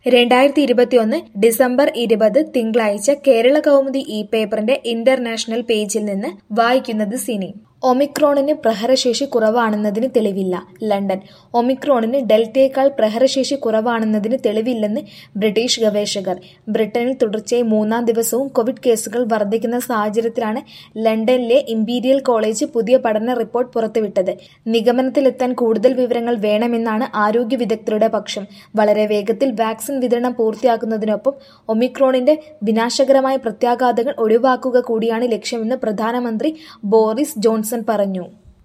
രണ്ടായിരത്തി ഇരുപത്തിയൊന്ന് ഡിസംബർ ഇരുപത് തിങ്കളാഴ്ച കേരള കൗമുദി ഇ പേപ്പറിന്റെ ഇന്റർനാഷണൽ പേജിൽ നിന്ന് വായിക്കുന്നത് സിനി ഒമിക്രോണിന് പ്രഹരശേഷി കുറവാണെന്നതിന് തെളിവില്ല ലണ്ടൻ ഒമിക്രോണിന് ഡെൽറ്റയേക്കാൾ പ്രഹരശേഷി കുറവാണെന്നതിന് തെളിവില്ലെന്ന് ബ്രിട്ടീഷ് ഗവേഷകർ ബ്രിട്ടനിൽ തുടർച്ചയായി മൂന്നാം ദിവസവും കോവിഡ് കേസുകൾ വർദ്ധിക്കുന്ന സാഹചര്യത്തിലാണ് ലണ്ടനിലെ ഇംപീരിയൽ കോളേജ് പുതിയ പഠന റിപ്പോർട്ട് പുറത്തുവിട്ടത് നിഗമനത്തിലെത്താൻ കൂടുതൽ വിവരങ്ങൾ വേണമെന്നാണ് ആരോഗ്യ വിദഗ്ധരുടെ പക്ഷം വളരെ വേഗത്തിൽ വാക്സിൻ വിതരണം പൂർത്തിയാക്കുന്നതിനൊപ്പം ഒമിക്രോണിന്റെ വിനാശകരമായ പ്രത്യാഘാതങ്ങൾ ഒഴിവാക്കുക കൂടിയാണ് ലക്ഷ്യമെന്ന് പ്രധാനമന്ത്രി ബോറിസ് ജോൺസൺ പറഞ്ഞു